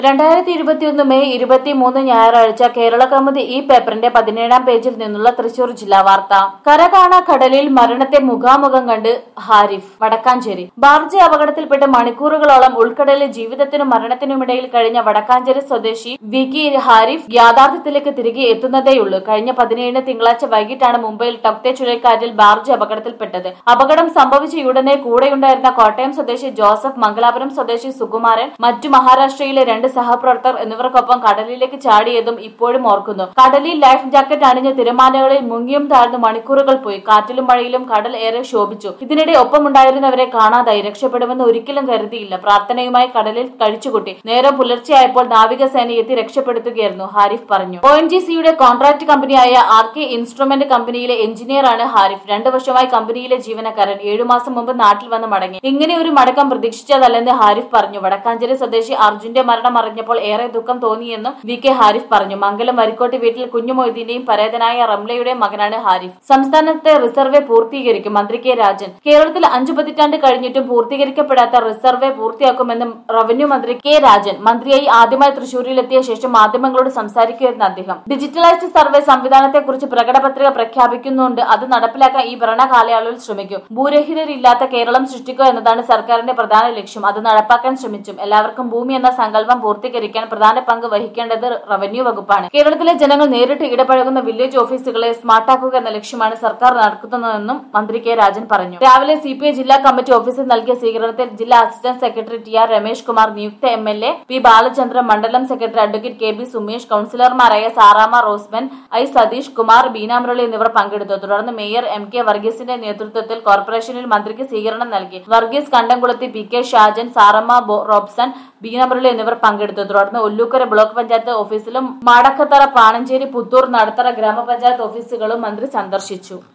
രണ്ടായിരത്തി ഇരുപത്തിയൊന്ന് മെയ് ഇരുപത്തിമൂന്ന് ഞായറാഴ്ച കേരള കൗമുദി ഈ പേപ്പറിന്റെ പതിനേഴാം പേജിൽ നിന്നുള്ള തൃശൂർ ജില്ലാ വാർത്ത കര കാണാ കടലിൽ മരണത്തെ മുഖാമുഖം കണ്ട് ഹാരിഫ് വടക്കാഞ്ചേരി ബാർജ് അപകടത്തിൽപ്പെട്ട് മണിക്കൂറുകളോളം ഉൾക്കടലിൽ ജീവിതത്തിനും മരണത്തിനുമിടയിൽ കഴിഞ്ഞ വടക്കാഞ്ചേരി സ്വദേശി വി കെ ഹാരിഫ് യാഥാർത്ഥ്യത്തിലേക്ക് തിരികെ എത്തുന്നതേയുള്ളൂ കഴിഞ്ഞ പതിനേഴിന് തിങ്കളാഴ്ച വൈകിട്ടാണ് മുംബൈയിൽ ടൊക്തെ ചുഴലിക്കാറ്റിൽ ബാർജ് അപകടത്തിൽപ്പെട്ടത് അപകടം സംഭവിച്ച ഉടനെ കൂടെയുണ്ടായിരുന്ന കോട്ടയം സ്വദേശി ജോസഫ് മംഗലാപുരം സ്വദേശി സുകുമാരൻ മറ്റു മഹാരാഷ്ട്രയിലെ രണ്ട് സഹപ്രവർത്തകർ എന്നിവർക്കൊപ്പം കടലിലേക്ക് ചാടിയതും ഇപ്പോഴും ഓർക്കുന്നു കടലിൽ ലൈഫ് ജാക്കറ്റ് അണിഞ്ഞ് തിരമാലകളിൽ മുങ്ങിയും താഴ്ന്നു മണിക്കൂറുകൾ പോയി കാറ്റിലും മഴയിലും കടൽ ഏറെ ശോഭിച്ചു ഇതിനിടെ ഒപ്പമുണ്ടായിരുന്നവരെ കാണാതായി രക്ഷപ്പെടുമെന്ന് ഒരിക്കലും കരുതിയില്ല പ്രാർത്ഥനയുമായി കടലിൽ കഴിച്ചുകൂട്ടി നേരം പുലർച്ചെയായപ്പോൾ നാവികസേന എത്തി രക്ഷപ്പെടുത്തുകയായിരുന്നു ഹാരിഫ് പറഞ്ഞു ഒ എൻ ജി സിയുടെ കോൺട്രാക്ട് കമ്പനിയായ ആർ കെ ഇൻസ്ട്രുമെന്റ് കമ്പനിയിലെ എഞ്ചിനീയറാണ് ഹാരിഫ് രണ്ടു വർഷമായി കമ്പനിയിലെ ജീവനക്കാരൻ ഏഴു മാസം മുമ്പ് നാട്ടിൽ വന്ന് മടങ്ങി ഇങ്ങനെ ഒരു മടക്കം പ്രതീക്ഷിച്ചതല്ലെന്ന് ഹാരിഫ് പറഞ്ഞു വടക്കാഞ്ചേരി സ്വദേശി അർജുന്റെ മരണം അറിഞ്ഞപ്പോൾ ഏറെ ദുഃഖം തോന്നിയെന്നും വി കെ ഹാരിഫ് പറഞ്ഞു മംഗലം വരിക്കോട്ട് വീട്ടിൽ കുഞ്ഞു മൊയ്തീന്റെയും പരേതനായ റംലയുടെയും മകനാണ് ഹാരിഫ് സംസ്ഥാനത്തെ റിസർവേ പൂർത്തീകരിക്കും മന്ത്രി കെ രാജൻ കേരളത്തിൽ അഞ്ചു പതിറ്റാണ്ട് കഴിഞ്ഞിട്ടും പൂർത്തീകരിക്കപ്പെടാത്ത റിസർവേ പൂർത്തിയാക്കുമെന്നും റവന്യൂ മന്ത്രി കെ രാജൻ മന്ത്രിയായി ആദ്യമായി തൃശൂരിലെത്തിയ ശേഷം മാധ്യമങ്ങളോട് സംസാരിക്കുകയായിരുന്നു അദ്ദേഹം ഡിജിറ്റലൈസ്ഡ് സർവേ സംവിധാനത്തെക്കുറിച്ച് പ്രകടപത്രിക പ്രഖ്യാപിക്കുന്നുണ്ട് അത് നടപ്പിലാക്കാൻ ഈ ഭരണ കാലയളവിൽ ശ്രമിക്കും ഭൂരഹിതരില്ലാത്ത കേരളം സൃഷ്ടിക്കുക എന്നതാണ് സർക്കാരിന്റെ പ്രധാന ലക്ഷ്യം അത് നടപ്പാക്കാൻ ശ്രമിച്ചും എല്ലാവർക്കും ഭൂമി എന്ന സങ്കല്പം പൂർത്തീകരിക്കാൻ പ്രധാന പങ്ക് വഹിക്കേണ്ടത് റവന്യൂ വകുപ്പാണ് കേരളത്തിലെ ജനങ്ങൾ നേരിട്ട് ഇടപഴകുന്ന വില്ലേജ് ഓഫീസുകളെ സ്മാർട്ടാക്കുക എന്ന ലക്ഷ്യമാണ് സർക്കാർ നടക്കുന്നതെന്നും മന്ത്രി കെ രാജൻ പറഞ്ഞു രാവിലെ സി പി ഐ ജില്ലാ കമ്മിറ്റി ഓഫീസിൽ നൽകിയ സ്വീകരണത്തിൽ ജില്ലാ assistant secretary T R Ramesh Kumar നിയുക്ത M L A P Balachandran മണ്ഡലം secretary advocate K B Sumesh കൌൺസിലർമാരായ സാറാമ റോസ്മൻ ഐ സതീഷ് കുമാർ ബീന മുരളി എന്നിവർ പങ്കെടുത്തു തുടർന്ന് മേയർ എം കെ വർഗീസിന്റെ നേതൃത്വത്തിൽ കോർപ്പറേഷനിൽ മന്ത്രിക്ക് സ്വീകരണം നൽകി വർഗീസ് കണ്ടംകുളത്തി പി കെ ഷാജൻ സാറമ്മ ബോ- റോബ്സൺ ബീന മുരളി എന്നിവർ പങ്കെടുത്തു തുടർന്ന് ഒല്ലൂക്കര ബ്ലോക്ക് പഞ്ചായത്ത് ഓഫീസിലും മാടക്കത്തറ പാണഞ്ചേരി പുത്തൂർ നടത്തറ ഗ്രാമപഞ്ചായത്ത് ഓഫീസുകളും മന്ത്രി സന്ദർശിച്ചു